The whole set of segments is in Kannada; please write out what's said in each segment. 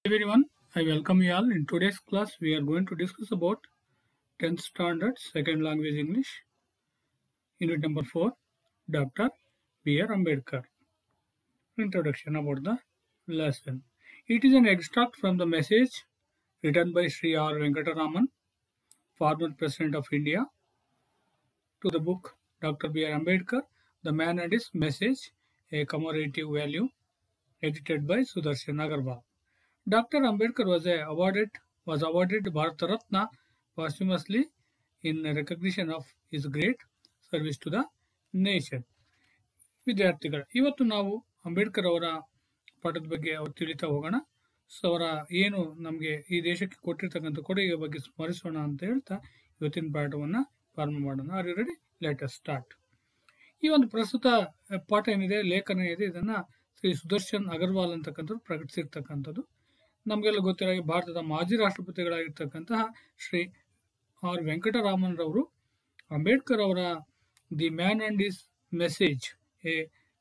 everyone, I welcome you all. In today's class, we are going to discuss about 10th standard second language English, unit number 4, Dr. B.R. Ambedkar. Introduction about the lesson. It is an extract from the message written by Sri R. Venkataraman, former President of India, to the book Dr. B.R. Ambedkar, The Man and His Message, a commemorative value, edited by Sudarshan Agarwal. Dr. Ambedkar was a awarded was awarded Bharat Ratna posthumously in recognition of his great service to the nation. ವಿದ್ಯಾರ್ಥಿಗಳು ಇವತ್ತು ನಾವು ಅಂಬೇಡ್ಕರ್ ಅವರ ಪಾಠದ ಬಗ್ಗೆ ಅವ್ರು ತಿಳಿತಾ ಹೋಗೋಣ ಸೊ ಅವರ ಏನು ನಮಗೆ ಈ ದೇಶಕ್ಕೆ ಕೊಟ್ಟಿರ್ತಕ್ಕಂಥ ಕೊಡುಗೆ ಬಗ್ಗೆ ಸ್ಮರಿಸೋಣ ಅಂತ ಹೇಳ್ತಾ ಇವತ್ತಿನ ಪಾಠವನ್ನು ಪ್ರಾರಂಭ ಮಾಡೋಣ are you ready let us start ಈ ಒಂದು ಪ್ರಸ್ತುತ ಪಾಠ ಏನಿದೆ ಲೇಖನ ಇದೆ ಇದನ್ನ ಶ್ರೀ ಸುದರ್ಶನ್ ಅಗರ್ವಾಲ್ ಅಂತಕ್ಕಂಥವ್ರು ಪ್ರಕಟಿಸಿರ್ತಕ್ಕಂಥದ್ದು ನಮಗೆಲ್ಲ ಗೊತ್ತಿರೋ ಹಾಗೆ ಭಾರತದ ಮಾಜಿ ರಾಷ್ಟ್ರಪತಿಗಳಾಗಿರ್ತಕ್ಕಂತಹ ಶ್ರೀ ಆರ್ ವೆಂಕಟರಾಮನ್ ರವರು ಅಂಬೇಡ್ಕರ್ ಅವರ the man and his message a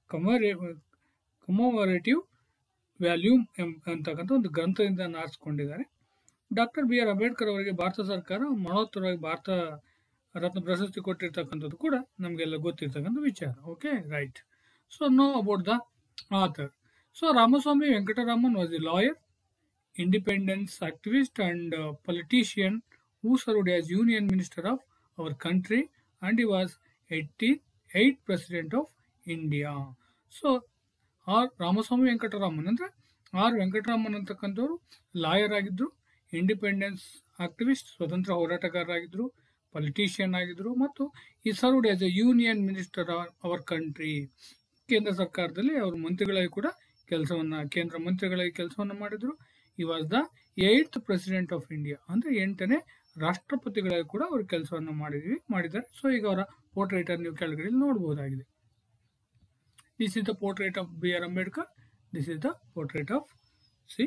commemorative volume ಅಂತಕ್ಕಂಥ ಒಂದು ಗ್ರಂಥದಿಂದ ಆರಿಸಿಕೊಂಡಿದ್ದಾರೆ ಡಾಕ್ಟರ್ ಬಿ ಆರ್ ಅಂಬೇಡ್ಕರ್ ಅವರಿಗೆ ಭಾರತ ಸರ್ಕಾರ ಮರಣೋತ್ತರವಾಗಿ ಭಾರತ ರತ್ನ ಪ್ರಶಸ್ತಿ ಕೊಟ್ಟಿರ್ತಕ್ಕಂಥದ್ದು ಕೂಡ ನಮಗೆಲ್ಲ ಗೊತ್ತಿರ್ತಕ್ಕಂಥ ವಿಚಾರ okay right so know about the author so Ramaswamy Venkataraman was a lawyer independence activist and uh, politician who served as union minister of our country and he was 88th president of india so R Ramaswamy Venkataraman ಅಂದ್ರೆ ಆರ್ ವೆಂಕಟರಾಮನ್ ಅಂತಕ್ಕಂಥವ್ರು ಲಾಯರ್ ಆಗಿದ್ರು ಇಂಡಿಪೆಂಡೆನ್ಸ್ ಆಕ್ಟಿವಿಸ್ಟ್ ಸ್ವತಂತ್ರ ಹೋರಾಟಗಾರರಾಗಿದ್ರು ಪೊಲಿಟಿಷಿಯನ್ ಆಗಿದ್ರು ಮತ್ತು he served as a union minister our country ಕೇಂದ್ರ ಸರ್ಕಾರದಲ್ಲಿ ಅವರು ಮಂತ್ರಿಗಳಾಗಿ ಕೂಡ ಕೆಲಸವನ್ನ ಕೇಂದ್ರ ಮಂತ್ರಿಗಳಾಗಿ ಕೆಲಸವನ್ನ ಮಾಡಿದ್ರು he was the eighth president of India ಅಂದ್ರೆ ಎಂಟನೇ ರಾಷ್ಟ್ರಪತಿಗಳಾಗಿ ಕೂಡ ಅವರು ಕೆಲಸವನ್ನು ಮಾಡಿದ್ವಿ ಮಾಡಿದ್ದಾರೆ ಸೊ ಈಗ ಅವರ ಪೋರ್ಟ್ರೇಟ್ ನೀವು ಕೆಳಗಡೆ ನೋಡಬಹುದಾಗಿದೆ this is the portrait of B R Ambedkar this is the portrait of C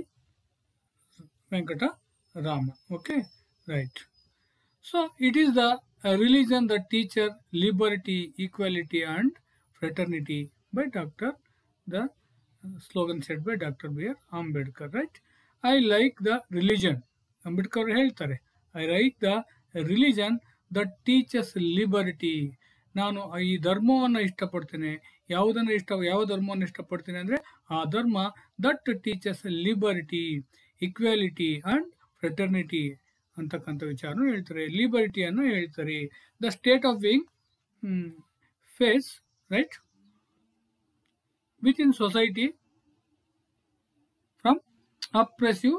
Venkata Rama okay right so it is the religion the teacher liberty equality and fraternity by doctor the slogan set by doctor B R Ambedkar right I like the religion Ambedkar ಹೇಳ್ತಾರೆ I like the religion that teaches liberty ನಾನು ಈ ಧರ್ಮವನ್ನು ಇಷ್ಟಪಡ್ತೇನೆ ಯಾವುದನ್ನು ಇಷ್ಟ ಯಾವ ಧರ್ಮವನ್ನು ಇಷ್ಟಪಡ್ತೇನೆ ಅಂದರೆ ಆ ಧರ್ಮ that teaches liberty equality and fraternity ಅಂತಕ್ಕಂಥ ವಿಚಾರ ಹೇಳ್ತಾರೆ ಲಿಬರ್ಟಿಯನ್ನು ಹೇಳ್ತಾರೆ the state of being face right within society from oppressive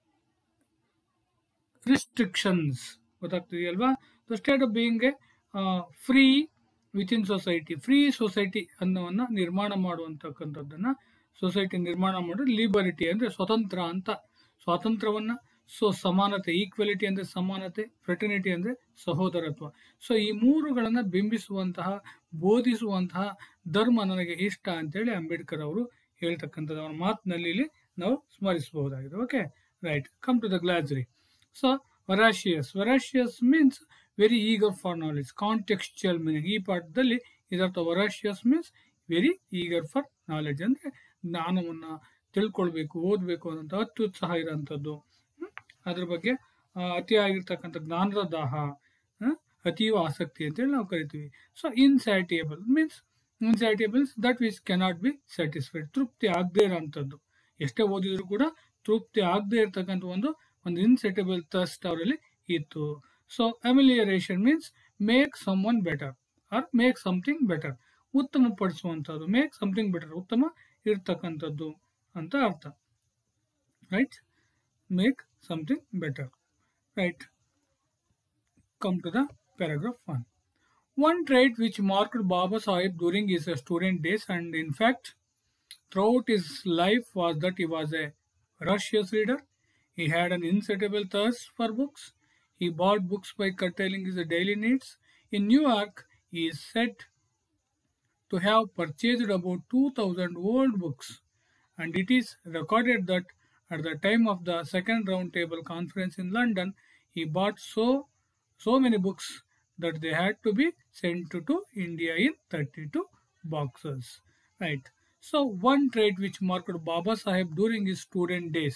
restrictions ಗೊತ್ತಾಗ್ತಿದೆಯಲ್ವಾ the state of being a free within society free society ಅನ್ನೋವನ್ನ ನಿರ್ಮಾಣ ಮಾಡುವಂತಕ್ಕಂಥದ್ದನ್ನ ಸೊಸೈಟಿ ನಿರ್ಮಾಣ ಮಾಡಿ ಲಿಬರಿಟಿ ಅಂದ್ರೆ ಸ್ವತಂತ್ರ ಅಂತ ಸ್ವಾತಂತ್ರ್ಯವನ್ನ ಸೊ ಸಮಾನತೆ ಈಕ್ವಾಲಿಟಿ ಅಂದ್ರೆ ಸಮಾನತೆ ಫ್ರೆಟರ್ನಿಟಿ ಅಂದ್ರೆ ಸಹೋದರತ್ವ ಸೊ ಈ ಮೂರುಗಳನ್ನ ಬಿಂಬಿಸುವಂತಹ ಬೋಧಿಸುವಂತಹ ಧರ್ಮ ನನಗೆ ಇಷ್ಟ ಅಂತೇಳಿ ಅಂಬೇಡ್ಕರ್ ಅವರು ಹೇಳ್ತಕ್ಕಂಥದ್ದು ಅವರ ಮಾತಿನಲ್ಲಿ ಇಲ್ಲಿ ನಾವು ಸ್ಮರಿಸಬಹುದಾಗಿದೆ okay right come to the glossary so voracious voracious means very eager for knowledge contextual meaning ಈ ಪಾಠದಲ್ಲಿ ಇದರ್ಥ voracious means very eager for knowledge ಅಂದ್ರೆ ಜ್ಞಾನವನ್ನ ತಿಳ್ಕೊಳ್ಬೇಕು ಓದಬೇಕು ಅನ್ನೋಂಥ ಅತ್ಯುತ್ಸಾಹ ಇರೋಂಥದ್ದು ಅದ್ರ ಬಗ್ಗೆ ಅತಿಯಾಗಿರ್ತಕ್ಕಂಥ ಜ್ಞಾನದ ದಾಹ ಅತೀವ ಆಸಕ್ತಿ ಅಂತೇಳಿ ನಾವು ಕರಿತೀವಿ so insatiable means insatiables that which cannot be satisfied ತೃಪ್ತಿ ಆಗದೇ ಇರೋಂಥದ್ದು ಎಷ್ಟೇ ಓದಿದ್ರು ಕೂಡ ತೃಪ್ತಿ ಆಗದೆ ಇರತಕ್ಕಂಥ ಒಂದು ಒಂದು ಇನ್ಸೆಟಬಲ್ ಥಸ್ಟ್ ಅವರಲ್ಲಿ ಇತ್ತು so amelioration means make someone better or make something better ಉತ್ತಮ ಪಡಿಸುವಂಥದ್ದು ಮೇಕ್ ಸಮಥಿಂಗ್ ಬೆಟರ್ ಉತ್ತಮ ಇರ್ತಕ್ಕಂಥದ್ದು ಅಂತ ಅರ್ಥ right make something better right come to the paragraph one one trait which marked Baba Saheb during his student days and in fact throughout his life was that he was a voracious reader. He had an insatiable thirst for books. He bought books by curtailing his daily needs. In New York, he is said to have purchased about 2,000 old books, and it is recorded that at the time of the second roundtable conference in London, he bought so so many books that they had to be sent to, to India in 32 boxes. Right. So one trait which marked Baba Sahib during his student days.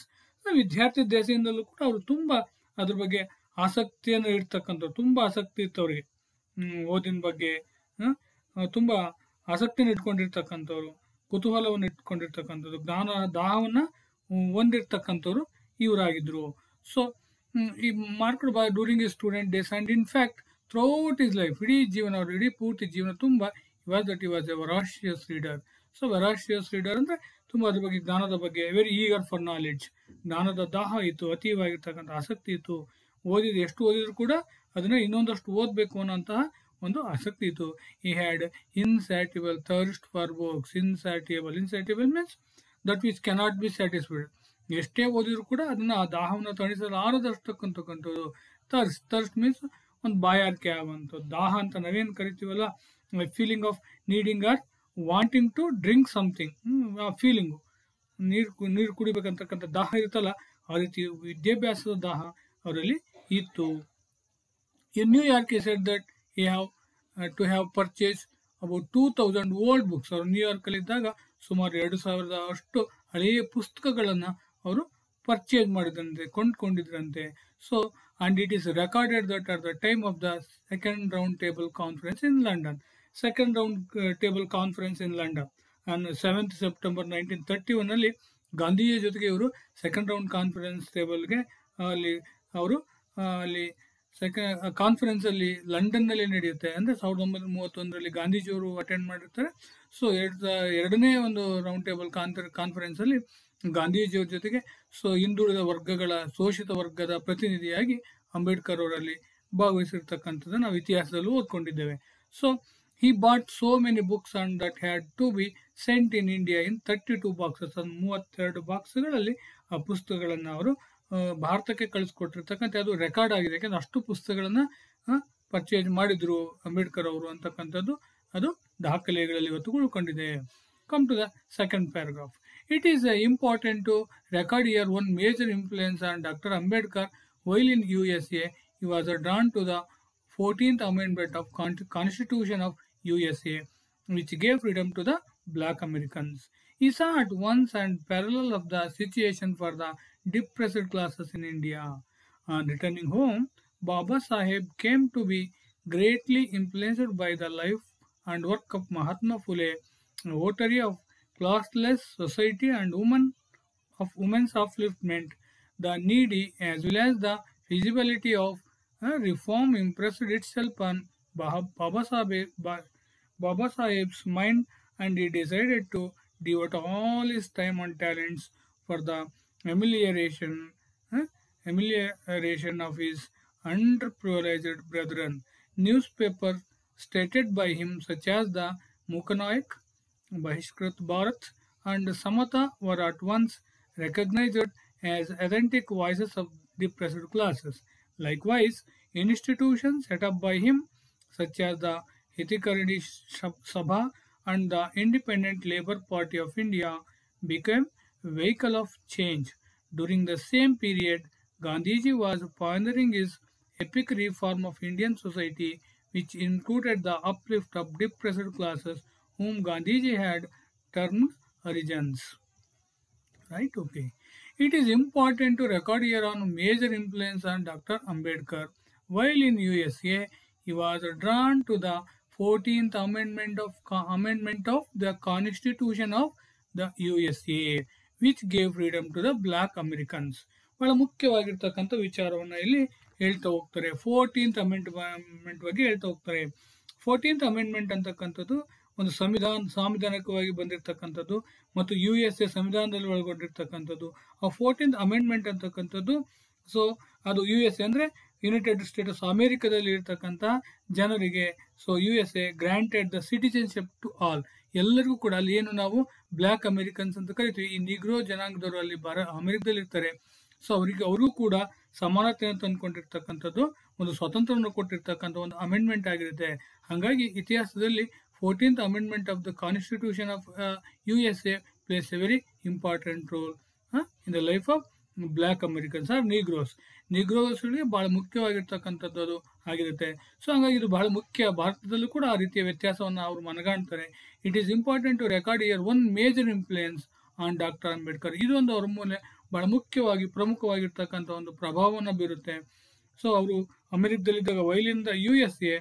ವಿದ್ಯಾರ್ಥಿ ದೆಸೆಯಿಂದಲೂ ಕೂಡ ಅವರು ತುಂಬಾ ಅದ್ರ ಬಗ್ಗೆ ಆಸಕ್ತಿಯನ್ನು ಇಡ್ತಕ್ಕಂಥವ್ರು ತುಂಬಾ ಆಸಕ್ತಿ ಇತ್ತು ಅವರಿಗೆ ಹ್ಮ್, ಓದಿನ ಬಗ್ಗೆ ಹ? ಆ, ತುಂಬಾ ಆಸಕ್ತಿಯನ್ನು ಇಟ್ಕೊಂಡಿರ್ತಕ್ಕಂಥವ್ರು ಕುತೂಹಲವನ್ನು ಇಟ್ಕೊಂಡಿರ್ತಕ್ಕಂಥದ್ದು ಜ್ಞಾನ ದಾಹವನ್ನ ಹ್ಮ್, ಹೊಂದಿರ್ತಕ್ಕಂಥವ್ರು ಇವರಾಗಿದ್ರು so he marked by during his student days and in fact throughout his life ಇಡೀ ಜೀವನ ಅವ್ರ ಇಡೀ ಪೂರ್ತಿ ಜೀವನ ತುಂಬಾ he was that he was a voracious reader so voracious reader ಅಂದ್ರೆ ತುಂಬಾ ಅದ್ರ ಬಗ್ಗೆ ಜ್ಞಾನದ ಬಗ್ಗೆ ವೆರಿ ಈಗರ್ ಫಾರ್ ನಾಲೆಡ್ಜ್ ಜ್ಞಾನದ ದಾಹ ಇತ್ತು ಅತೀವಾಗಿರ್ತಕ್ಕಂಥ ಆಸಕ್ತಿ ಇತ್ತು ಓದಿದ ಎಷ್ಟು ಓದಿದ್ರು ಕೂಡ ಅದನ್ನ ಇನ್ನೊಂದಷ್ಟು ಓದಬೇಕು ಅನ್ನೋಂತಹ ಒಂದು ಆಸಕ್ತಿ ಇತ್ತು he had insatiable thirst for works insatiable insatiable means that which cannot be satisfied ಎಷ್ಟೇ ಓದಿದ್ರು ಕೂಡ ಅದನ್ನ ಆ ದಾಹವನ್ನು ತಣಿಸಲಾರದಷ್ಟಕ್ಕಂತಕ್ಕಂಥದ್ದು ತರ್ಸ್ ತರ್ಸ್ಟ್ ಮೀನ್ಸ್ ಒಂದು ಬಾಯಾರಿಕೆ ಆಗುವಂಥದ್ದು ದಾಹ ಅಂತ ನಾವೇನು ಕರಿತೀವಲ್ಲ feeling of needing or wanting to drink something ಆ ಫೀಲಿಂಗು ನೀರು ನೀರು ಕುಡಿಬೇಕಂತಕ್ಕಂಥ ದಾಹ ಇರುತ್ತಲ್ಲ ಆ ರೀತಿ ವಿದ್ಯಾಭ್ಯಾಸದ ದಾಹ ಅವರಲ್ಲಿ ಇತ್ತು In New York, he said that he have uh, to have purchased about 2000 old books. ಅವರು ನ್ಯೂಯಾರ್ಕ್ ಅಲ್ಲಿ ಇದ್ದಾಗ ಸುಮಾರು ಎರಡು ಸಾವಿರದ ಅಷ್ಟು ಹಳೆಯ ಪುಸ್ತಕಗಳನ್ನ ಅವರು ಪರ್ಚೇಸ್ ಮಾಡಿದ್ರಂತೆ ಕೊಂಡ್ಕೊಂಡಿದ್ರಂತೆ so and it is recorded that at the time of the second round table conference in London second round table conference in London and seventh September nineteen thirty one ಅಲ್ಲಿ ಗಾಂಧೀಜಿ ಜೊತೆಗೆ ಇವರು ಸೆಕೆಂಡ್ ರೌಂಡ್ ಕಾನ್ಫರೆನ್ಸ್ ಟೇಬಲ್ಗೆ ಅಲ್ಲಿ ಅವರು ಆ, ಅಲ್ಲಿ ಸೆಕೆಂಡ್ ಕಾನ್ಫರೆನ್ಸ್ ಅಲ್ಲಿ ಲಂಡನ್ ನಲ್ಲಿ ನಡೆಯುತ್ತೆ ಅಂದ್ರೆ ಸಾವಿರದ ಒಂಬೈನೂರ ಮೂವತ್ತೊಂದರಲ್ಲಿ ಗಾಂಧೀಜಿಯವರು ಅಟೆಂಡ್ ಮಾಡಿರ್ತಾರೆ ಸೊ ಎರಡ್ ಎರಡನೇ ಒಂದು ರೌಂಡ್ ಟೇಬಲ್ ಕಾನ್ಫರೆನ್ಸ್ ಅಲ್ಲಿ ಗಾಂಧೀಜಿಯವ್ರ ಜೊತೆಗೆ ಸೊ ಹಿಂದುಳಿದ ವರ್ಗಗಳ ಶೋಷಿತ ವರ್ಗದ ಪ್ರತಿನಿಧಿಯಾಗಿ ಅಂಬೇಡ್ಕರ್ ಅವರಲ್ಲಿ ಭಾಗವಹಿಸಿರ್ತಕ್ಕಂಥದ್ದು ನಾವು ಇತಿಹಾಸದಲ್ಲೂ ಓದ್ಕೊಂಡಿದ್ದೇವೆ so he bought so many books and that had to be sent in India in thirty two boxes ಮೂವತ್ತೆರಡು ಬಾಕ್ಸ್ಗಳಲ್ಲಿ ಆ ಪುಸ್ತಕಗಳನ್ನು ಅವರು ಆ, ಭಾರತಕ್ಕೆ ಕಳಿಸ್ಕೊಟ್ಟಿರ್ತಕ್ಕಂಥ ಅದು ರೆಕಾರ್ಡ್ ಆಗಿದೆ ಯಾಕಂದ್ರೆ ಅಷ್ಟು ಪುಸ್ತಕಗಳನ್ನ ಪರ್ಚೇಸ್ ಮಾಡಿದ್ರು ಅಂಬೇಡ್ಕರ್ ಅವರು ಅಂತಕ್ಕಂಥದ್ದು ಅದು ದಾಖಲೆಗಳಲ್ಲಿ ಇವತ್ತು ಉಳ್ಕೊಂಡಿದೆ come to the second paragraph it is important to record here one major influence on doctor Ambedkar while in U S A he was drawn to the 14th Amendment of Con- Constitution of USA, which gave freedom to the black Americans. He saw at once and parallel of the situation for the depressed classes in India. On returning home, Baba Sahib came to be greatly influenced by the life and work of Mahatma Phule, a votary of classless society and woman of women's upliftment, the needy as well as the feasibility of uh, reform impressed itself on Bah- Baba, Sahib, Ba- Baba Sahib's mind and he decided to devote all his time and talents for the amelioration, uh, amelioration of his underprivileged brethren. Newspapers stated by him such as the Mukanayak, Bahishkrit Bharat and Samata were at once recognized as authentic voices of depressed classes. Likewise, institutions set up by him, such as the Hitikaradi Sabha and the Independent Labour Party of India, became vehicle of change. During the same period, Gandhiji was pioneering his epic reform of Indian society, which included the uplift of depressed classes, whom Gandhiji had termed Harijans. Right? Okay. It is important to record here on major influence on Dr. Ambedkar. While in USA, he was drawn to the 14th Amendment of Amendment of the Constitution of the USA, which gave freedom to the black Americans. ಬಹಳ ಮುಖ್ಯವಾಗಿರ್ತಕ್ಕಂಥ ವಿಚಾರವನ್ನ ಇಲ್ಲಿ ಹೇಳ್ತಾ ಹೋಗ್ತಾರೆ ಫೋರ್ಟೀನ್ತ್ ಅಮೆಂಡ್ಮೆಂಟ್ ಬಗ್ಗೆ ಹೇಳ್ತಾ ಹೋಗ್ತಾರೆ ಫೋರ್ಟೀನ್ತ್ ಅಮೆಂಡ್ಮೆಂಟ್ ಅಂತಕ್ಕಂಥದ್ದು ಒಂದು ಸಂವಿಧಾನ ಸಾಂವಿಧಾನಿಕವಾಗಿ ಬಂದಿರತಕ್ಕಂಥದ್ದು ಮತ್ತು ಯು ಎಸ್ ಎ ಸಂವಿಧಾನದಲ್ಲಿ ಒಳಗೊಂಡಿರ್ತಕ್ಕಂಥದ್ದು ಆ ಫೋರ್ಟೀನ್ತ್ ಅಮೆಂಡ್ಮೆಂಟ್ ಅಂತಕ್ಕಂಥದ್ದು ಸೊ ಅದು ಯು ಎಸ್ ಎ ಅಂದ್ರೆ ಯುನೈಟೆಡ್ ಸ್ಟೇಟ್ಸ್ ಅಮೆರಿಕದಲ್ಲಿ ಇರ್ತಕ್ಕಂಥ ಜನರಿಗೆ so U S A granted the citizenship to all ಎಲ್ಲರಿಗೂ ಕೂಡ ಅಲ್ಲಿ ಏನು ನಾವು ಬ್ಲ್ಯಾಕ್ ಅಮೆರಿಕನ್ಸ್ ಅಂತ ಕರಿತೀವಿ ಈ ನಿಗ್ರೋ ಜನಾಂಗದವರು ಅಲ್ಲಿ ಬರ ಅಮೆರಿಕದಲ್ಲಿ ಇರ್ತಾರೆ ಸೊ ಅವರಿಗೆ ಅವ್ರಿಗೂ ಕೂಡ ಸಮಾನತೆಯನ್ನು ತಂದುಕೊಂಡಿರ್ತಕ್ಕಂಥದ್ದು ಒಂದು ಸ್ವತಂತ್ರವನ್ನು ಕೊಟ್ಟಿರ್ತಕ್ಕಂಥ ಒಂದು ಅಮೆಂಡ್ಮೆಂಟ್ ಆಗಿರುತ್ತೆ ಹಾಗಾಗಿ ಇತಿಹಾಸದಲ್ಲಿ fourteenth amendment of the constitution of U S A plays a very important role in the life of black Americans or Negroes ನಿಗ್ರೋಸ್ಗಳಿಗೆ ಬಹಳ ಮುಖ್ಯವಾಗಿರ್ತಕ್ಕಂಥದ್ದು ಅದು ಆಗಿರುತ್ತೆ ಸೊ ಹಾಗಾಗಿ ಇದು ಬಹಳ ಮುಖ್ಯ ಭಾರತದಲ್ಲೂ ಕೂಡ ಆ ರೀತಿಯ ವ್ಯತ್ಯಾಸವನ್ನು ಅವರು ಮನಗಾಣ್ತಾರೆ it is important to record here one major influence on doctor Ambedkar ಇದೊಂದು ಅವ್ರ ಮೇಲೆ ಬಹಳ ಮುಖ್ಯವಾಗಿ ಪ್ರಮುಖವಾಗಿರ್ತಕ್ಕಂಥ ಒಂದು ಪ್ರಭಾವವನ್ನು ಬೀರುತ್ತೆ ಸೊ ಅವರು ಅಮೆರಿಕದಲ್ಲಿದ್ದಾಗ ವೈಲಿಂದ U S A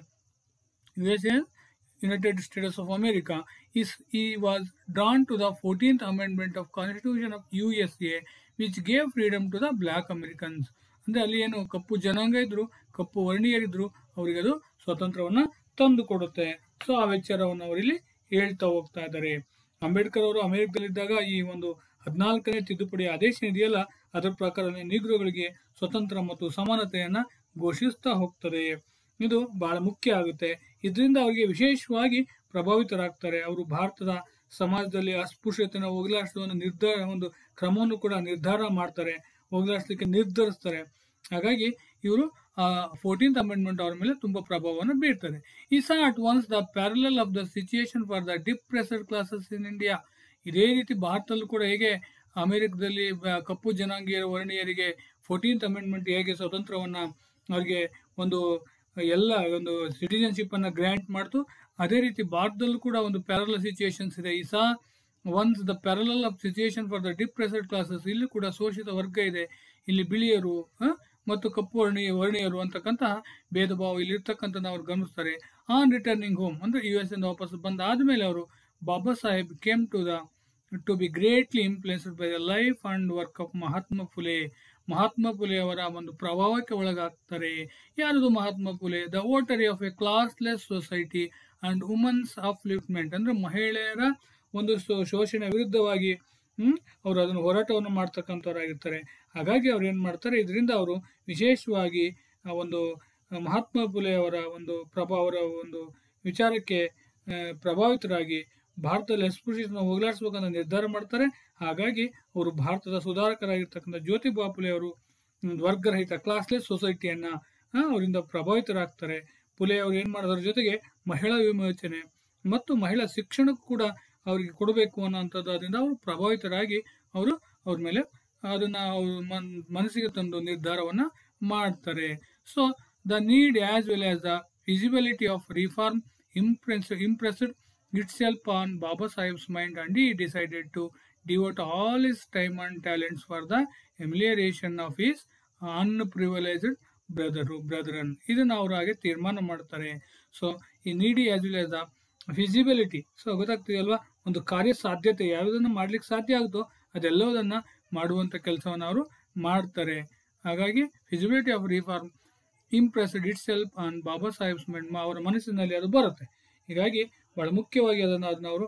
U S A United States of America is he was drawn to the fourteenth amendment of constitution of U S A which gave freedom to the black Americans ಅಂದ್ರೆ ಅಲ್ಲಿ ಏನು ಕಪ್ಪು ಜನಾಂಗ ಇದ್ರು ಕಪ್ಪು ವರ್ಣೀಯರಿದ್ರು ಅವರಿಗೆ ಅದು ಸ್ವಾತಂತ್ರ್ಯವನ್ನ ತಂದು ಕೊಡುತ್ತೆ ಸೊ ಆ ವಿಚಾರವನ್ನು ಅವರಿಲ್ಲಿ ಹೇಳ್ತಾ ಹೋಗ್ತಾ ಇದ್ದಾರೆ ಅಂಬೇಡ್ಕರ್ ಅವರು ಅಮೆರಿಕದಲ್ಲಿದ್ದಾಗ ಈ ಒಂದು ಹದಿನಾಲ್ಕನೇ ತಿದ್ದುಪಡಿ ಆದೇಶ ಇದೆಯಲ್ಲ ಅದರ ಪ್ರಕಾರ ನೀಗ್ರೋಗಳಿಗೆ ಸ್ವತಂತ್ರ ಮತ್ತು ಸಮಾನತೆಯನ್ನ ಘೋಷಿಸ್ತಾ ಹೋಗ್ತದೆ ಇದು ಬಹಳ ಮುಖ್ಯ ಆಗುತ್ತೆ ಇದರಿಂದ ಅವರಿಗೆ ವಿಶೇಷವಾಗಿ ಪ್ರಭಾವಿತರಾಗ್ತಾರೆ ಅವರು ಭಾರತದ ಸಮಾಜದಲ್ಲಿ ಅಸ್ಪೃಶ್ಯತೆಯನ್ನು ಹೋಗಲಾಡಿಸುವ ಒಂದು ನಿರ್ಧಾರ ಒಂದು ಕ್ರಮವನ್ನು ಕೂಡ ನಿರ್ಧಾರ ಮಾಡ್ತಾರೆ ಹೋಗಲಾಡಿಸ್ಲಿಕ್ಕೆ ನಿರ್ಧರಿಸ್ತಾರೆ ಹಾಗಾಗಿ ಇವರು ಫೋರ್ಟೀನ್ತ್ ಅಮೆಂಡ್ಮೆಂಟ್ ಅವರ ಮೇಲೆ ತುಂಬಾ ಪ್ರಭಾವವನ್ನು ಬೀರ್ತಾರೆ he saw at once the parallel of the situation for the depressed classes in India ಇದೇ ರೀತಿ ಭಾರತದಲ್ಲೂ ಕೂಡ ಹೇಗೆ ಅಮೆರಿಕದಲ್ಲಿ ಬ- ಕಪ್ಪು ಜನಾಂಗೀಯ ವರ್ಣೀಯರಿಗೆ ಫೋರ್ಟೀನ್ತ್ ಅಮೆಂಡ್ಮೆಂಟ್ ಹೇಗೆ ಸ್ವತಂತ್ರವನ್ನ ಅವರಿಗೆ ಒಂದು ಎಲ್ಲ ಒಂದು ಸಿಟಿಜನ್ಶಿಪ್ ಅನ್ನ ಗ್ರಾಂಟ್ ಮಾಡ್ತು ಅದೇ ರೀತಿ ಭಾರತದಲ್ಲೂ ಕೂಡ ಒಂದು ಪ್ಯಾರಲ ಸಿಚುಯೇಷನ್ಸ್ ಇದೆ he saw once the parallel of situation for the depressed classes ಇಲ್ಲಿ ಕೂಡ ಶೋಷಿತ ವರ್ಗ ಇದೆ ಇಲ್ಲಿ ಬಿಳಿಯರು ಆ, ಮತ್ತು ಕಪ್ಪು ವರ್ಣೀಯ ವರ್ಣೀಯರು ಅಂತಕ್ಕಂತಹ ಭೇದ ಭಾವ ಇಲ್ಲಿ ಇರ್ತಕ್ಕಂಥ ಅವ್ರು ಗಮನಿಸ್ತಾರೆ ಆನ್ ರಿಟರ್ನಿಂಗ್ ಹೋಮ್ ಅಂದ್ರೆ ಯು ಎಸ್ ಇಂದ ವಾಪಸ್ ಬಂದ ಆದ್ಮೇಲೆ ಅವರು Baba Saheb came to the to be greatly influenced by the life and work of Mahatma Phule Mahatma Phule ಅವರ ಒಂದು ಪ್ರಭಾವಕ್ಕೆ ಒಳಗಾಗ್ತಾರೆ ಯಾರದು Mahatma Phule the votary of a classless society and women's upliftment ಅಂದ್ರೆ ಮಹಿಳೆಯರ ಒಂದು ಶೋ- ಶೋಷಣೆ ವಿರುದ್ಧವಾಗಿ ಹ್ಮ್ ಅವರು ಅದನ್ನು ಹೋರಾಟವನ್ನು ಮಾಡ್ತಕ್ಕಂಥವ್ರಾಗಿರ್ತಾರೆ ಹಾಗಾಗಿ ಅವ್ರು ಏನ್ ಮಾಡ್ತಾರೆ ಇದರಿಂದ ಅವರು ವಿಶೇಷವಾಗಿ ಆ ಒಂದು ಮಹಾತ್ಮ ಫುಲೆ ಅವರ ಒಂದು ಪ್ರಭಾವ ಅವರ ಒಂದು ವಿಚಾರಕ್ಕೆ ಆ, ಪ್ರಭಾವಿತರಾಗಿ ಭಾರತದಲ್ಲಿ ಅಸ್ಪೃಶ್ಯತೆಯನ್ನು ಹೋಗಲಾಡಿಸಬೇಕಂತ ನಿರ್ಧಾರ ಮಾಡ್ತಾರೆ ಹಾಗಾಗಿ ಅವರು ಭಾರತದ ಸುಧಾರಕರಾಗಿರ್ತಕ್ಕಂಥ ಜ್ಯೋತಿಬಾ ಫುಲೆ ಅವರು ಒಂದು ವರ್ಗರಹಿತ ಕ್ಲಾಸ್ಲೆಸ್ ಸೊಸೈಟಿಯನ್ನ ಆ, ಅವರಿಂದ ಪ್ರಭಾವಿತರಾಗ್ತಾರೆ ಫುಲೆ ಅವರು ಏನ್ ಮಾಡೋದ್ರ ಜೊತೆಗೆ ಮಹಿಳಾ ವಿಮೋಚನೆ ಮತ್ತು ಮಹಿಳಾ ಶಿಕ್ಷಣಕ್ಕೂ ಕೂಡ ಅವರಿಗೆ ಕೊಡಬೇಕು ಅನ್ನೋಂಥದ್ದು ಅದರಿಂದ ಅವರು ಪ್ರಭಾವಿತರಾಗಿ ಅವರು ಅವ್ರ ಮೇಲೆ ಅದನ್ನ ಅವ್ರು ಮನ್- ಮನಸ್ಸಿಗೆ ತಂದು ನಿರ್ಧಾರವನ್ನ ಮಾಡ್ತಾರೆ so the need as well as the feasibility of reform impress impressed itself on Baba Saheb's mind and he decided to devote all his time and talents for the amelioration of his unprivileged brother brethren ಇದನ್ನ ಅವರು ಹಾಗೆ ತೀರ್ಮಾನ ಮಾಡ್ತಾರೆ so the need as well as the feasibility so ಗೊತ್ತಾಗ್ತಿದೆಯಲ್ವಾ ಒಂದು ಕಾರ್ಯ ಸಾಧ್ಯತೆ ಯಾವುದನ್ನು ಮಾಡ್ಲಿಕ್ಕೆ ಸಾಧ್ಯ ಆಗುತ್ತೋ ಅದೆಲ್ಲವುದನ್ನ ಮಾಡುವಂತ ಕೆಲಸವನ್ನು ಅವರು ಮಾಡ್ತಾರೆ ಹಾಗಾಗಿ feasibility of reform impressed itself on Baba Saheb's mind ಅವರ ಮನಸ್ಸಿನಲ್ಲಿ ಅದು ಬರುತ್ತೆ ಹೀಗಾಗಿ ಬಹಳ ಮುಖ್ಯವಾಗಿ ಅದನ್ನು ಅದನ್ನ ಅವರು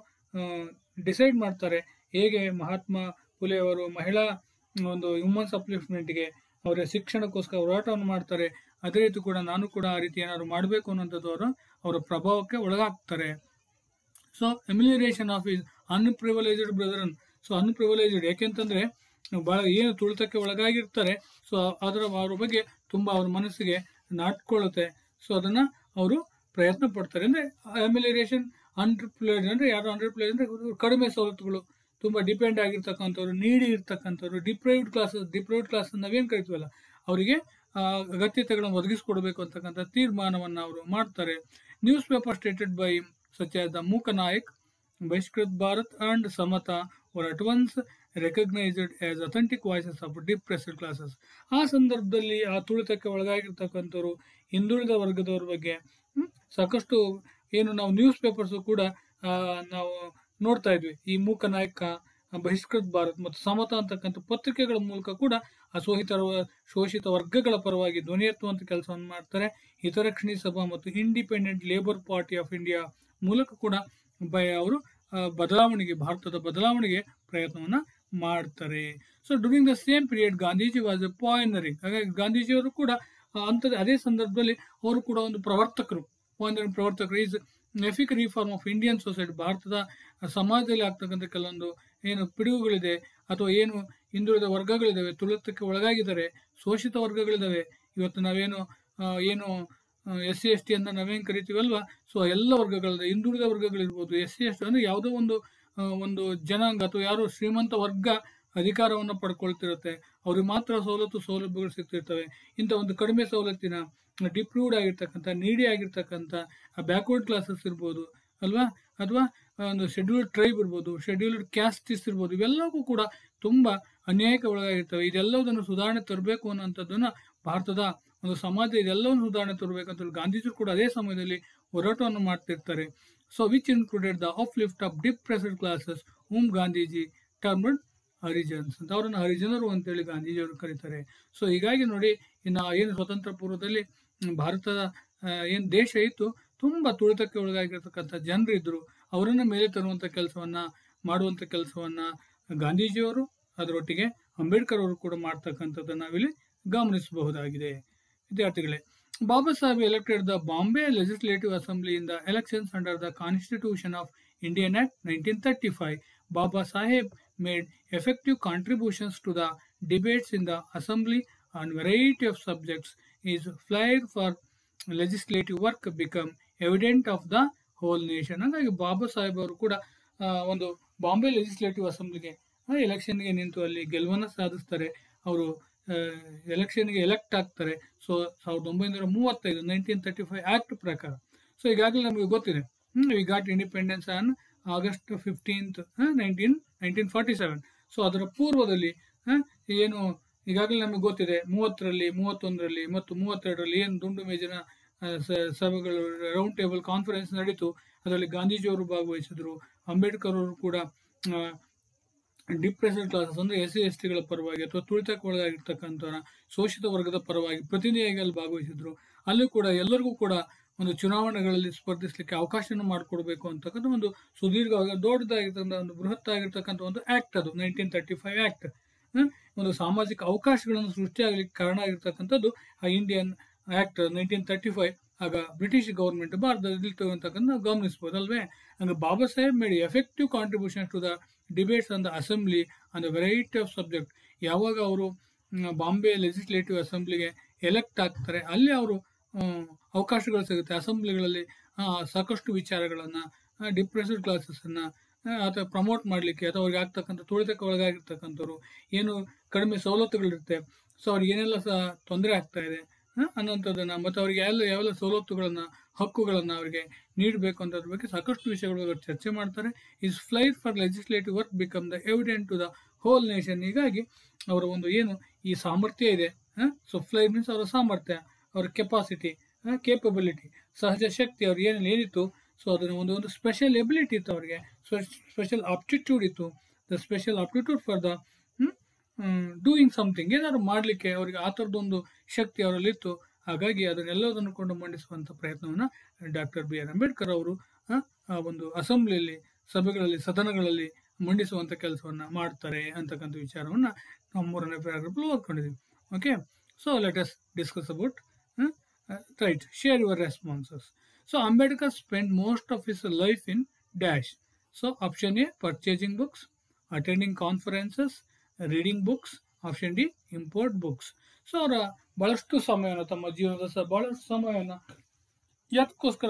ಡಿಸೈಡ್ ಮಾಡ್ತಾರೆ ಹೇಗೆ ಮಹಾತ್ಮ ಫುಲೆ ಅವರು ಮಹಿಳಾ ಒಂದು ಹ್ಯೂಮನ್ಸ್ ಅಪ್ಲಿಫ್ಟ್ಮೆಂಟ್ಗೆ ಅವರ ಶಿಕ್ಷಣಕ್ಕೋಸ್ಕರ ಹೋರಾಟವನ್ನು ಮಾಡ್ತಾರೆ ಅದೇ ರೀತಿ ಕೂಡ ನಾನು ಕೂಡ ಆ ರೀತಿ ಏನಾದ್ರು ಮಾಡಬೇಕು ಅನ್ನೋಂಥದ್ದು ಅವರು ಅವರ ಪ್ರಭಾವಕ್ಕೆ ಒಳಗಾಗ್ತಾರೆ so amelioration of his unprivileged brethren so unprivileged ಯಾಕೆಂತಂದ್ರೆ ಬಹಳ ಏನು ತುಳಿತಕ್ಕೆ ಒಳಗಾಗಿರ್ತಾರೆ ಸೊ ಅದರ ಅವ್ರ ಬಗ್ಗೆ ತುಂಬಾ ಅವ್ರ ಮನಸ್ಸಿಗೆ ನಾಟ್ಕೊಳ್ಳುತ್ತೆ ಸೊ ಅದನ್ನ ಅವರು ಪ್ರಯತ್ನ ಪಡ್ತಾರೆ ಅಂದ್ರೆ ಎಮಿಲಿಯರೇಷನ್ ಅನ್ಪ್ರಿಪ್ಲೇಡ್ ಅಂದ್ರೆ ಯಾರು ಅನ್ರಿಪ್ಲೇಡ್ ಅಂದ್ರೆ ಇವ್ರು ಕಡಿಮೆ ಸವಲತ್ತುಗಳು ತುಂಬಾ ಡಿಪೆಂಡ್ ಆಗಿರ್ತಕ್ಕಂಥವ್ರು ನೀಡಿ ಇರ್ತಕ್ಕಂಥವ್ರು ಡಿಪ್ರೈವ್ಡ್ ಕ್ಲಾಸ್ ಡಿಪ್ರೈವ್ಡ್ ಕ್ಲಾಸ್ ನಾವೇನ್ ಕರಿತೀವಲ್ಲ ಅವರಿಗೆ ಅಗತ್ಯತೆಗಳನ್ನು ಒದಗಿಸಿಕೊಡ್ಬೇಕು ಅಂತಕ್ಕಂಥ ತೀರ್ಮಾನವನ್ನು ಅವರು ಮಾಡ್ತಾರೆ news paper started by such as the Mooknayak ಬಹಿಷ್ಕೃತ್ Bharat and Samata were at once recognised as authentic voices of depressed classes ಆ ಸಂದರ್ಭದಲ್ಲಿ ಆ ತುಳಿತಕ್ಕೆ ಒಳಗಾಗಿರ್ತಕ್ಕಂಥವ್ರು ಹಿಂದುಳಿದ ವರ್ಗದವ್ರ ಬಗ್ಗೆ ಹ್ಮ್, ಸಾಕಷ್ಟು ಏನು ನಾವು ನ್ಯೂಸ್ ಪೇಪರ್ಸ್ ಕೂಡ ಆ, ನಾವು ನೋಡ್ತಾ ಇದ್ವಿ ಈ ಮೂಕನಾಯಕ ಬಹಿಷ್ಕೃತ್ ಭಾರತ್ ಮತ್ತು ಸಮತಾ ಅಂತಕ್ಕಂಥ ಪತ್ರಿಕೆಗಳ ಮೂಲಕ ಕೂಡ ಅಸೋಹಿತ ಶೋಷಿತ ವರ್ಗಗಳ ಪರವಾಗಿ ಧ್ವನಿ ಎತ್ತುವಂತ ಕೆಲಸವನ್ನು ಮಾಡ್ತಾರೆ ಹಿತರಕ್ಷಣಿ ಸಭಾ ಮತ್ತು independent labour party of India ಮೂಲಕ ಕೂಡ ಬ- ಅವರು ಆ, ಬದಲಾವಣೆಗೆ ಭಾರತದ ಬದಲಾವಣೆಗೆ ಪ್ರಯತ್ನವನ್ನ ಮಾಡ್ತಾರೆ so during the same period Gandhiji was a pioneering ಹಾಗಾಗಿ ಗಾಂಧೀಜಿಯವರು ಕೂಡ ಆ, ಅಂಥದ್ದು ಅದೇ ಸಂದರ್ಭದಲ್ಲಿ ಅವರು ಕೂಡ ಒಂದು ಪ್ರವರ್ತಕರು ಪಾಯ್ನರಿಂಗ್ ಪ್ರವರ್ತಕರು his epic reform of Indian society ಭಾರತದ ಸಮಾಜದಲ್ಲಿ ಆಗ್ತಕ್ಕಂಥ ಕೆಲವೊಂದು ಏನು ಪಿಡುಗುಗಳಿದೆ ಅಥವಾ ಏನು ಹಿಂದುಳಿದ ವರ್ಗಗಳಿದಾವೆ ತುಳಿತಕ್ಕೆ ಒಳಗಾಗಿದ್ದಾರೆ ಶೋಷಿತ ವರ್ಗಗಳಿದಾವೆ ಇವತ್ತು ನಾವೇನು ಆ, ಏನು ಎಸ್ ಸಿ ಎಸ್ ಟಿ ಅಂತ ನಾವೇನ್ ಕರಿತೀವಲ್ವಾ ಸೊ ಎಲ್ಲ ವರ್ಗಗಳಿದೆ ಹಿಂದುಳಿದ ವರ್ಗಗಳಿರ್ಬೋದು ಎಸ್ ಸಿ ಎಸ್ ಟಿ ಅಂದ್ರೆ ಯಾವುದೋ ಒಂದು ಆ, ಒಂದು ಜನಾಂಗ ಅಥವಾ ಯಾರು ಶ್ರೀಮಂತ ವರ್ಗ ಅಧಿಕಾರವನ್ನು ಪಡ್ಕೊಳ್ತಿರುತ್ತೆ ಅವ್ರಿಗೆ ಮಾತ್ರ ಸವಲತ್ತು ಸೌಲಭ್ಯಗಳು ಸಿಗ್ತಿರ್ತವೆ ಇಂಥ ಒಂದು ಕಡಿಮೆ ಸವಲತ್ತಿನ ಡಿಪ್ರೂವ್ಡ್ ಆಗಿರ್ತಕ್ಕಂಥ ನೀಡಿ ಆಗಿರ್ತಕ್ಕಂಥ ಬ್ಯಾಕ್ವರ್ಡ್ ಕ್ಲಾಸಸ್ ಇರ್ಬೋದು ಅಲ್ವಾ ಅಥವಾ ಒಂದು ಶೆಡ್ಯೂಲ್ಡ್ ಟ್ರೈಬ್ ಇರ್ಬೋದು ಶೆಡ್ಯೂಲ್ಡ್ ಕ್ಯಾಸ್ಟಿಸ್ ಇರ್ಬೋದು ಇವೆಲ್ಲವೂ ಕೂಡ ತುಂಬಾ ಅನ್ಯಾಯಕ್ಕೆ ಒಳಗಾಗಿರ್ತವೆ ಇದೆಲ್ಲದನ್ನು ಸುಧಾರಣೆ ತರಬೇಕು ಅನ್ನೋಂಥದ್ದನ್ನ ಭಾರತದ ಒಂದು ಸಮಾಜ ಇದೆಲ್ಲವನ್ನು ಸುಧಾರಣೆ ತರಬೇಕಂತ ಹೇಳಿ ಗಾಂಧೀಜಿಯವರು ಕೂಡ ಅದೇ ಸಮಯದಲ್ಲಿ ಹೋರಾಟವನ್ನು ಮಾಡ್ತಿರ್ತಾರೆ so which included the uplift of depressed classes whom Gandhiji termed Harijans ಅಂತ ಅವರನ್ನು ಹರಿಜನರು ಅಂತೇಳಿ ಗಾಂಧೀಜಿಯವರು ಕರೀತಾರೆ ಸೊ ಹೀಗಾಗಿ ನೋಡಿ ಇನ್ನು ಏನು ಸ್ವತಂತ್ರ ಪೂರ್ವದಲ್ಲಿ ಹ್ಮ್, ಭಾರತದ ಏನು ದೇಶ ಇತ್ತು ತುಂಬ ತುಳಿತಕ್ಕೆ ಒಳಗಾಗಿರ್ತಕ್ಕಂಥ ಜನರು ಇದ್ರು ಅವರನ್ನ ಮೇಲೆ ತರುವಂಥ ಕೆಲಸವನ್ನ ಮಾಡುವಂಥ ಕೆಲಸವನ್ನ ಗಾಂಧೀಜಿಯವರು ಅದರೊಟ್ಟಿಗೆ ಅಂಬೇಡ್ಕರ್ ಅವರು ಕೂಡ ಮಾಡ್ತಕ್ಕಂಥದ್ದನ್ನ ನಾವಿಲ್ಲಿ ಗಮನಿಸಬಹುದಾಗಿದೆ ವಿದ್ಯಾರ್ಥಿಗಳೇ Baba Saheb elected the Bombay legislative assembly in the elections under the constitution of Indian act nineteen thirty five Baba Saheb made effective contributions to the debates in the assembly on variety of subjects his flair for legislative work become evident of the whole nation ಹಾಗಾಗಿ ಬಾಬಾ ಸಾಹೇಬ್ ಅವರು ಕೂಡ ಆ, ಒಂದು ಬಾಂಬೆ ಲೆಜಿಸ್ಲೇಟಿವ್ ಅಸೆಂಬ್ಲಿಗೆ ಎಲೆಕ್ಷನ್ಗೆ ನಿಂತು ಅಲ್ಲಿ ಗೆಲುವನ್ನು ಸಾಧಿಸ್ತಾರೆ ಅವರು ಎಲೆಕ್ಷನ್ಗೆ ಎಲೆಕ್ಟ್ ಆಗ್ತಾರೆ ಸೊ ಸಾವಿರದ ಒಂಬೈನೂರ ಮೂವತ್ತೈದು ನೈನ್ಟೀನ್ ತರ್ಟಿ ಫೈವ್ ಆಕ್ಟ್ ಪ್ರಕಾರ ಸೊ ಈಗಾಗಲೇ ನಮಗೆ ಗೊತ್ತಿದೆ we got independence on August fifteenth nineteen nineteen forty seven so ಅದರ ಪೂರ್ವದಲ್ಲಿ ಆ, ಏನು ಈಗಾಗಲೇ ನಮಗೆ ಗೊತ್ತಿದೆ ಮೂವತ್ತರಲ್ಲಿ ಮೂವತ್ತೊಂದರಲ್ಲಿ ಮತ್ತು ಮೂವತ್ತೆರಡರಲ್ಲಿ ಏನು ದುಂಡು ಮೇಜಿನ ಆ, ಸ- ಸಭೆಗಳು ರೌಂಡ್ ಟೇಬಲ್ ಕಾನ್ಫರೆನ್ಸ್ ನಡೀತು ಅದರಲ್ಲಿ ಗಾಂಧೀಜಿಯವರು ಭಾಗವಹಿಸಿದ್ರು ಅಂಬೇಡ್ಕರ್ ಅವರು ಕೂಡ ಡಿಪ್ರೆಷನ್ ಕ್ಲಾಸಸ್ ಅಂದ್ರೆ ಎಸ್ ಸಿ ಎಸ್ ಟಿಗಳ ಪರವಾಗಿ ಅಥವಾ ತುಳಿತಕ್ಕೆ ಒಳಗಾಗಿರ್ತಕ್ಕಂಥ ಶೋಷಿತ ವರ್ಗದ ಪರವಾಗಿ ಪ್ರತಿನಿಧಿಯಾಗಿ ಅಲ್ಲಿ ಭಾಗವಹಿಸಿದ್ರು ಅಲ್ಲಿ ಕೂಡ ಎಲ್ಲರಿಗೂ ಕೂಡ ಒಂದು ಚುನಾವಣೆಗಳಲ್ಲಿ ಸ್ಪರ್ಧಿಸಲಿಕ್ಕೆ ಅವಕಾಶನ ಮಾಡಿಕೊಡ್ಬೇಕು ಅಂತಕ್ಕಂಥ ಒಂದು ಸುದೀರ್ಘವಾಗಿ ದೊಡ್ಡದಾಗಿರ್ತಕ್ಕಂಥ ಒಂದು ಬೃಹತ್ ಆಗಿರ್ತಕ್ಕಂಥ ಒಂದು ಆಕ್ಟ್ ಅದು ನೈನ್ಟೀನ್ ತರ್ಟಿ ಫೈವ್ ಆಕ್ಟ್ ಒಂದು ಸಾಮಾಜಿಕ ಅವಕಾಶಗಳನ್ನು ಸೃಷ್ಟಿಯಾಗಲಿಕ್ಕೆ ಕಾರಣ ಆಗಿರ್ತಕ್ಕಂಥದ್ದು ಆ Indian act nineteen thirty five ಆಗ ಬ್ರಿಟಿಷ್ ಗವರ್ಮೆಂಟ್ ಭಾರತದಲ್ಲಿ ತಗೊಂತಕ್ಕಂಥ ನಾವು ಗಮನಿಸಬಹುದು ಅಲ್ವೇ ಹಂಗೆ Baba Saheb made effective contribution to the debates on the assembly on the variety of subject ಯಾವಾಗ ಅವರು ಬಾಂಬೆ ಲೆಜಿಸ್ಲೇಟಿವ್ ಅಸೆಂಬ್ಲಿಗೆ ಎಲೆಕ್ಟ್ ಆಗ್ತಾರೆ ಅಲ್ಲಿ ಅವರು ಅವಕಾಶಗಳು ಸಿಗುತ್ತೆ ಅಸೆಂಬ್ಲಿಗಳಲ್ಲಿ ಆ, ಸಾಕಷ್ಟು ವಿಚಾರಗಳನ್ನು ಡಿಪ್ರೆಸ್ಡ್ ಕ್ಲಾಸಸ್ಸನ್ನು ಅಥವಾ ಪ್ರಮೋಟ್ ಮಾಡಲಿಕ್ಕೆ ಅಥವಾ ಅವ್ರಿಗೆ ಆಗ್ತಕ್ಕಂಥ ತುಳಿತಕ್ಕೆ ಒಳಗಾಗಿರ್ತಕ್ಕಂಥವ್ರು ಏನು ಕಡಿಮೆ ಸವಲತ್ತುಗಳಿರುತ್ತೆ ಸೊ ಅವ್ರಿಗೆ ಏನೆಲ್ಲ ಸಹ ತೊಂದರೆ ಆಗ್ತಾ ಇದೆ ಆ, ಅನ್ನೋಂಥದ್ದನ್ನ ಮತ್ತು ಅವರಿಗೆ ಎಲ್ಲ ಯಾವೆಲ್ಲ ಸವಲತ್ತುಗಳನ್ನ ಹಕ್ಕುಗಳನ್ನ ಅವರಿಗೆ ನೀಡಬೇಕು ಅನ್ನೋದ್ರ ಬಗ್ಗೆ ಸಾಕಷ್ಟು ವಿಷಯಗಳ ಬಗ್ಗೆ ಚರ್ಚೆ ಮಾಡ್ತಾರೆ his flight for legislative work become the evident to the whole nation ಹೀಗಾಗಿ ಅವರ ಒಂದು ಏನು ಈ ಸಾಮರ್ಥ್ಯ ಇದೆ ಸೊ ಫ್ಲೈ ಮೀನ್ಸ್ ಅವರ ಸಾಮರ್ಥ್ಯ ಅವರ ಕೆಪಾಸಿಟಿ ಕೇಪಬಿಲಿಟಿ ಸಹಜ ಶಕ್ತಿ ಅವ್ರು ಏನೇನು ಏನಿತ್ತು ಸೊ ಅದನ್ನ ಒಂದು ಒಂದು ಸ್ಪೆಷಲ್ ಎಬಿಲಿಟಿ ಇತ್ತು ಅವರಿಗೆ ಸ್ಪೆಷಲ್ ಆಪ್ಟಿಟ್ಯೂಡ್ ಇತ್ತು the special aptitude for the doing something ಏನಾದ್ರು ಮಾಡಲಿಕ್ಕೆ ಅವರಿಗೆ ಆ ಥರದೊಂದು ಶಕ್ತಿ ಅವರಲ್ಲಿತ್ತು ಹಾಗಾಗಿ ಅದನ್ನೆಲ್ಲದನ್ನು ಕೊಂಡು ಮಂಡಿಸುವಂಥ ಪ್ರಯತ್ನವನ್ನು ಡಾಕ್ಟರ್ ಬಿ ಆರ್ ಅಂಬೇಡ್ಕರ್ ಅವರು ಆ, ಆ ಒಂದು ಅಸೆಂಬ್ಲಿಯಲ್ಲಿ ಸಭೆಗಳಲ್ಲಿ ಸದನಗಳಲ್ಲಿ ಮಂಡಿಸುವಂಥ ಕೆಲಸವನ್ನ ಮಾಡ್ತಾರೆ ಅಂತಕ್ಕಂಥ ವಿಚಾರವನ್ನ ನಾವು ಮೂರನೇ ಪ್ಯಾರಾಗ್ರಾಫ್ ಓದ್ಕೊಂಡಿದ್ದೀವಿ okay so let us discuss about right share your responses so Ambedkar spend most of his life in dash so option A purchasing books attending conferences reading books option D import books so ಅವರ ಬಹಳಷ್ಟು ಸಮಯವನ್ನು ತಮ್ಮ ಜೀವನದ ಸ ಬಹಳಷ್ಟು ಸಮಯವನ್ನು ಯಾತಕ್ಕೋಸ್ಕರ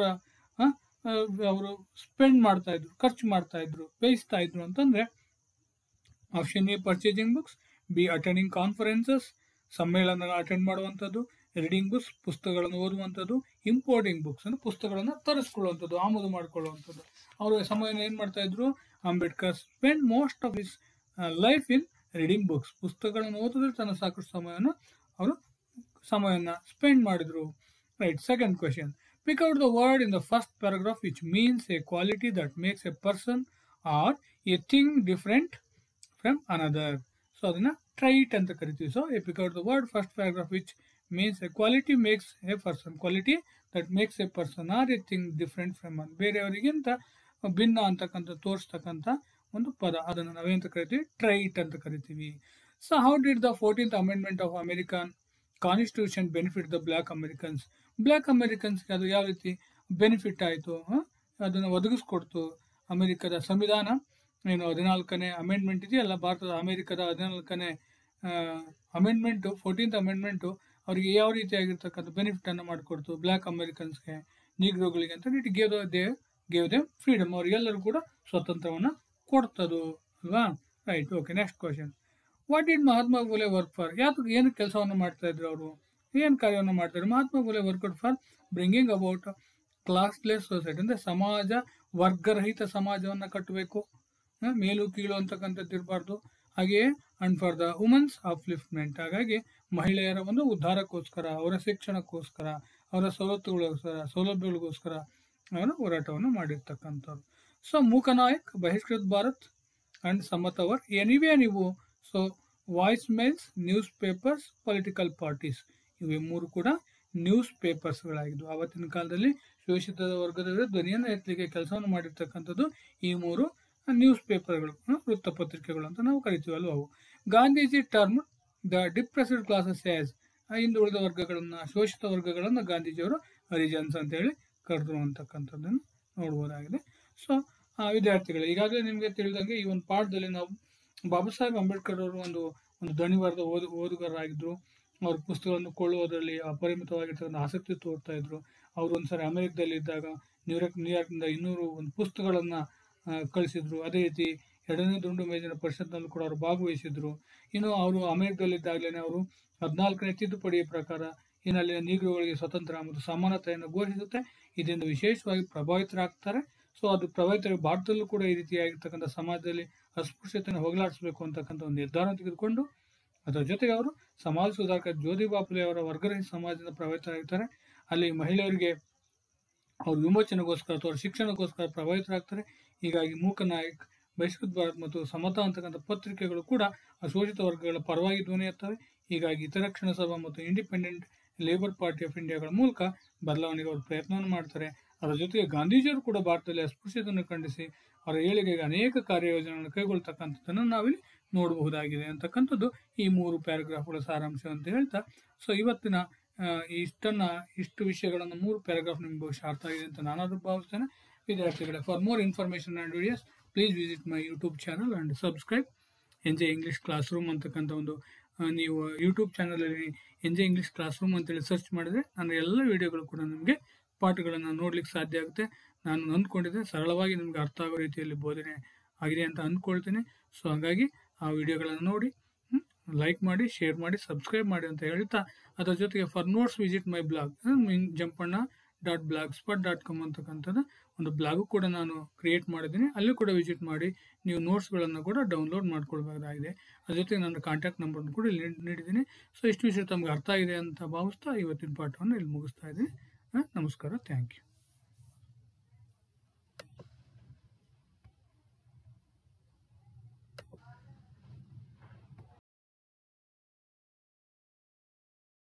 ಅವರು ಸ್ಪೆಂಡ್ ಮಾಡ್ತಾ ಇದ್ರು ಖರ್ಚು ಮಾಡ್ತಾ ಇದ್ರು ಬೇಯಿಸ್ತಾ ಇದ್ರು ಅಂತಂದ್ರೆ option A purchasing books B attending conferences ಸಮ್ಮೇಳನ ಅಟೆಂಡ್ ಮಾಡುವಂಥದ್ದು ರೀಡಿಂಗ್ ಬುಕ್ಸ್ ಪುಸ್ತಕಗಳನ್ನು ಓದುವಂಥದ್ದು ಇಂಪೋರ್ಟಿಂಗ್ ಬುಕ್ಸ್ ಅಂದ್ರೆ ಪುಸ್ತಕಗಳನ್ನು ತರಿಸ್ಕೊಳ್ಳುವಂಥದ್ದು ಆಮದು ಮಾಡಿಕೊಳ್ಳುವಂಥದ್ದು ಅವರು ಸಮಯನ ಏನು ಮಾಡ್ತಾ ಇದ್ರು Ambedkar spend most of his life in reading books ಪುಸ್ತಕಗಳನ್ನು ಓದಿದ್ರೆ ತನ್ನ ಸಾಕಷ್ಟು ಸಮಯವನ್ನು ಅವರು ಸಮಯನ ಸ್ಪೆಂಡ್ ಮಾಡಿದ್ರು right second question pick out the word in the first paragraph which means a quality that makes a person or a thing different from another so ಅದನ್ನ ಟ್ರೈಟ್ ಅಂತ ಕರಿತೀವಿ so a pick out the word first paragraph which means a quality makes a person quality that makes a person or a thing different from ಅನ್ ಬೇರೆಯವರಿಗಿಂತ ಭಿನ್ನ ಅಂತಕ್ಕಂಥ ತೋರಿಸ್ತಕ್ಕಂಥ ಒಂದು ಪದ ಅದನ್ನು ನಾವೇಂತ ಕರಿತೀವಿ ಟ್ರೈಟ್ ಅಂತ ಕರಿತೀವಿ so how did the fourteenth amendment of American constitution benefit the black Americans black ಅಮೆರಿಕನ್ಸ್ಗೆ ಅದು ಯಾವ ರೀತಿ ಬೆನಿಫಿಟ್ ಆಯಿತು ಅದನ್ನು ಒದಗಿಸ್ಕೊಡ್ತು ಅಮೆರಿಕದ ಸಂವಿಧಾನ ಏನು ಹದಿನಾಲ್ಕನೇ ಅಮೆಂಡ್ಮೆಂಟ್ ಇದೆಯಲ್ಲ ಭಾರತದ ಅಮೆರಿಕದ ಹದಿನಾಲ್ಕನೇ ಅಮೆಂಡ್ಮೆಂಟು ಫೋರ್ಟೀನ್ತ್ ಅಮೆಂಡ್ಮೆಂಟು ಅವರಿಗೆ ಯಾವ ರೀತಿಯಾಗಿರ್ತಕ್ಕಂಥ ಬೆನಿಫಿಟ್ ಅನ್ನು ಮಾಡಿಕೊಡ್ತು ಬ್ಲ್ಯಾಕ್ ಅಮೆರಿಕನ್ಸ್ಗೆ ನೀಗ್ರೋಗಳಿಗೆ ಅಂತ it gave they gave they freedom ಅವರಿಗೆಲ್ಲರೂ ಕೂಡ ಸ್ವಾತಂತ್ರ್ಯವನ್ನು ಕೊಡ್ತದು ಅಲ್ವಾ right okay next question what did Mahatma Phule work for ಯಾತಕ್ಕೆ ಏನು ಕೆಲಸವನ್ನು ಮಾಡ್ತಾ ಇದ್ರು ಅವರು ಏನು ಕಾರ್ಯವನ್ನು ಮಾಡ್ತಾರೆ Mahatma Phule work out for bringing about classless society ಅಂದರೆ ಸಮಾಜ ವರ್ಗರಹಿತ ಸಮಾಜವನ್ನು ಕಟ್ಟಬೇಕು ಹ, ಮೇಲು ಕೀಳು ಅಂತಕ್ಕಂಥದ್ದು ಇರಬಾರ್ದು ಹಾಗೆಯೇ and for the women's upliftment ಹಾಗಾಗಿ ಮಹಿಳೆಯರ ಒಂದು ಉದ್ಧಾರಕ್ಕೋಸ್ಕರ ಅವರ ಶಿಕ್ಷಣಕ್ಕೋಸ್ಕರ ಅವರ ಸವಲತ್ತುಗಳಿಗೋಸ್ಕರ ಸೌಲಭ್ಯಗಳಿಗೋಸ್ಕರ ಅವನು ಹೋರಾಟವನ್ನು ಮಾಡಿರ್ತಕ್ಕಂಥವ್ರು ಸೊ ಮೂಕನಾಯಕ್ ಬಹಿಷ್ಕೃತ್ ಭಾರತ್ ಅಂಡ್ ಸಮತ್ ಅವರ್ ಎನಿವೇ ನೀವು so voice mails news papers political parties ಇವೆ ಮೂರು ಕೂಡ ನ್ಯೂಸ್ ಪೇಪರ್ಸ್ಗಳಾಗಿದ್ವು ಆವತ್ತಿನ ಕಾಲದಲ್ಲಿ ಶೋಷಿತ ವರ್ಗದ ವಿರುದ್ಧ ಧ್ವನಿಯನ್ನು ಎತ್ತಲಿಕ್ಕೆ ಕೆಲಸವನ್ನು ಮಾಡಿರ್ತಕ್ಕಂಥದ್ದು ಈ ಮೂರು ನ್ಯೂಸ್ ಪೇಪರ್ಗಳು ಹ್ಮ್, ವೃತ್ತಪತ್ರಿಕೆಗಳು ಅಂತ ನಾವು ಕರಿತೀವಿ ಅಲ್ವಾ ಅವು Gandhiji term the depressed classes as ಹಿಂದುಳಿದ ವರ್ಗಗಳನ್ನ ಶೋಷಿತ ವರ್ಗಗಳನ್ನು ಗಾಂಧೀಜಿಯವರು ಹರಿಜನ್ಸ್ ಅಂತ ಹೇಳಿ ಕರೆದ್ರು ಅಂತಕ್ಕಂಥದ್ದನ್ನು ನೋಡ್ಬೋದಾಗಿದೆ ಸೊ ವಿದ್ಯಾರ್ಥಿಗಳು ಈಗಾಗಲೇ ನಿಮಗೆ ತಿಳಿದಂಗೆ ಈ ಒಂದು ಪಾಠದಲ್ಲಿ ನಾವು ಬಾಬಾ ಸಾಹೇಬ್ ಅಂಬೇಡ್ಕರ್ ಅವರು ಒಂದು ಒಂದು ದಣಿವಾರದ ಓದು ಓದುಗರಾಗಿದ್ರು ಅವ್ರ ಪುಸ್ತಕಗಳನ್ನು ಕೊಳ್ಳುವುದರಲ್ಲಿ ಅಪರಿಮಿತವಾಗಿರ್ತಕ್ಕಂಥ ಆಸಕ್ತಿ ತೋರ್ತಾ ಇದ್ರು ಅವರು ಒಂದ್ಸರಿ ಅಮೆರಿಕದಲ್ಲಿ ಇದ್ದಾಗ ನ್ಯೂಯಾರ್ಕ್ ನ್ಯೂಯಾರ್ಕ್ನಿಂದ ಇನ್ನೂರು ಒಂದು ಪುಸ್ತಕಗಳನ್ನು ಕಳಿಸಿದ್ರು ಅದೇ ರೀತಿ ಎರಡನೇ ದುಂಡು ಮೇಜಿನ ಪರಿಷತ್ನಲ್ಲೂ ಕೂಡ ಅವರು ಭಾಗವಹಿಸಿದ್ರು ಇನ್ನು ಅವರು ಅಮೆರಿಕದಲ್ಲಿದ್ದಾಗಲೇ ಅವರು ಹದಿನಾಲ್ಕನೇ ತಿದ್ದುಪಡಿಯ ಪ್ರಕಾರ ಇನ್ನು ಅಲ್ಲಿನ ನೀಗ್ರೋಗಳಿಗೆ ಸ್ವತಂತ್ರ ಮತ್ತು ಸಮಾನತೆಯನ್ನು ಘೋಷಿಸುತ್ತೆ ಇದರಿಂದ ವಿಶೇಷವಾಗಿ ಪ್ರಭಾವಿತರಾಗ್ತಾರೆ ಸೊ ಅದು ಪ್ರಭಾವಿತ ಭಾರತದಲ್ಲೂ ಕೂಡ ಈ ರೀತಿಯಾಗಿರ್ತಕ್ಕಂಥ ಸಮಾಜದಲ್ಲಿ ಅಸ್ಪೃಶ್ಯತೆಯನ್ನು ಹೋಗಲಾಡಿಸಬೇಕು ಅಂತಕ್ಕಂಥ ಒಂದು ನಿರ್ಧಾರ ತೆಗೆದುಕೊಂಡು ಅದರ ಜೊತೆಗೆ ಅವರು ಸಮಾಜ ಸುಧಾರಕ ಜ್ಯೋತಿ ಬಾಪುಲೆ ಅವರ ವರ್ಗರಹಿತ ಸಮಾಜದಿಂದ ಪ್ರಭಾವಿತರಾಗ್ತಾರೆ ಅಲ್ಲಿ ಮಹಿಳೆಯರಿಗೆ ಅವ್ರ ವಿಮೋಚನೆಗೋಸ್ಕರ ಅಥವಾ ಅವ್ರ ಶಿಕ್ಷಣಕ್ಕೋಸ್ಕರ ಪ್ರಭಾವಿತರಾಗ್ತಾರೆ ಹೀಗಾಗಿ ಮೂಕ ನಾಯಕ್ ಬಹಿಷ್ಕೃತ ಭಾರತ್ ಮತ್ತು ಸಮತಾ ಅಂತಕ್ಕಂಥ ಪತ್ರಿಕೆಗಳು ಕೂಡ ಅಶೋಷಿತ ವರ್ಗಗಳ ಪರವಾಗಿ ಧ್ವನಿ ಎತ್ತವೆ ಹೀಗಾಗಿ ಹಿತರಕ್ಷಣಾ ಸಭಾ ಮತ್ತು ಇಂಡಿಪೆಂಡೆಂಟ್ ಲೇಬರ್ ಪಾರ್ಟಿ ಆಫ್ ಇಂಡಿಯಾಗಳ ಮೂಲಕ ಬದಲಾವಣೆಗೆ ಅವರು ಪ್ರಯತ್ನವನ್ನು ಮಾಡ್ತಾರೆ ಅದರ ಜೊತೆಗೆ ಗಾಂಧೀಜಿಯವರು ಕೂಡ ಭಾರತದಲ್ಲಿ ಅಸ್ಪೃಶ್ಯತೆಯನ್ನು ಖಂಡಿಸಿ ಅವರ ಏಳಿಗೆಗೆ ಅನೇಕ ಕಾರ್ಯಯೋಜನೆಗಳನ್ನು ಕೈಗೊಳ್ತಕ್ಕಂಥದ್ದನ್ನು ನಾವಿಲ್ಲಿ ನೋಡಬಹುದಾಗಿದೆ ಅಂತಕ್ಕಂಥದ್ದು ಈ ಮೂರು ಪ್ಯಾರಾಗ್ರಾಫ್ಗಳ ಸಾರಾಂಶ ಅಂತ ಹೇಳ್ತಾ ಸೊ ಇವತ್ತಿನ ಆ, ಇಷ್ಟನ್ನ ಇಷ್ಟು ವಿಷಯಗಳನ್ನು ಮೂರು ಪ್ಯಾರಾಗ್ರಾಫ್ ನಿಮ್ಗೆ ಬಹುಶಃ ಅರ್ಥ ಆಗಿದೆ ಅಂತ ನಾನಾದ್ರೂ ಭಾವಿಸ್ತೇನೆ ವಿದ್ಯಾರ್ಥಿಗಳೇ for more information and videos please visit my YouTube channel and subscribe N English classroom ಅಂತಕ್ಕಂಥ ಒಂದು ಆ, ನೀವು ಯೂಟ್ಯೂಬ್ ಚಾನಲಲ್ಲಿ N J English classroom ಅಂತೇಳಿ ಸರ್ಚ್ ಮಾಡಿದ್ರೆ ನನ್ನ ಎಲ್ಲ ವಿಡಿಯೋಗಳು ಕೂಡ ನಿಮಗೆ ಪಾಠಗಳನ್ನು ನೋಡ್ಲಿಕ್ಕೆ ಸಾಧ್ಯ ಆಗುತ್ತೆ ನಾನು ಅಂದ್ಕೊಂಡಿದ್ದೆ ಸರಳವಾಗಿ ನಿಮ್ಗೆ ಅರ್ಥ ಆಗೋ ರೀತಿಯಲ್ಲಿ ಬೋಧನೆ ಆಗಿದೆ ಅಂತ ಅಂದ್ಕೊಳ್ತೀನಿ ಸೊ ಹಾಗಾಗಿ ಆ ವಿಡಿಯೋಗಳನ್ನು ನೋಡಿ ಲೈಕ್ ಮಾಡಿ ಶೇರ್ ಮಾಡಿ ಸಬ್ಸ್ಕ್ರೈಬ್ ಮಾಡಿ ಅಂತ ಹೇಳ್ತಾ ಅದರ ಜೊತೆಗೆ for notes visit my blog Jampanna dot blogspot dot com ಅಂತಕ್ಕಂಥದ್ದು ಒಂದು ಬ್ಲಾಗು ಕೂಡ ನಾನು ಕ್ರಿಯೇಟ್ ಮಾಡಿದ್ದೀನಿ ಅಲ್ಲಿ ಕೂಡ ವಿಸಿಟ್ ಮಾಡಿ ನೀವು ನೋಟ್ಸ್ಗಳನ್ನು ಕೂಡ ಡೌನ್ಲೋಡ್ ಮಾಡ್ಕೊಳ್ಬಹುದಾಗಿದೆ ಅದ್ರ ಜೊತೆಗೆ ನನ್ನ ಕಾಂಟ್ಯಾಕ್ಟ್ ನಂಬರ್ನ ಕೂಡ ಇಲ್ಲಿ ನೀಡಿದ್ದೀನಿ ಸೊ ಇಷ್ಟು ವಿಷಯ ತಮಗೆ ಅರ್ಥ ಆಗಿದೆ ಅಂತ ಭಾವಿಸ್ತಾ ಇವತ್ತಿನ ಪಾಠವನ್ನು ಇಲ್ಲಿ ಮುಗಿಸ್ತಾ ಇದ್ದೀನಿ ಆ, ನಮಸ್ಕಾರ ಥ್ಯಾಂಕ್ ಯು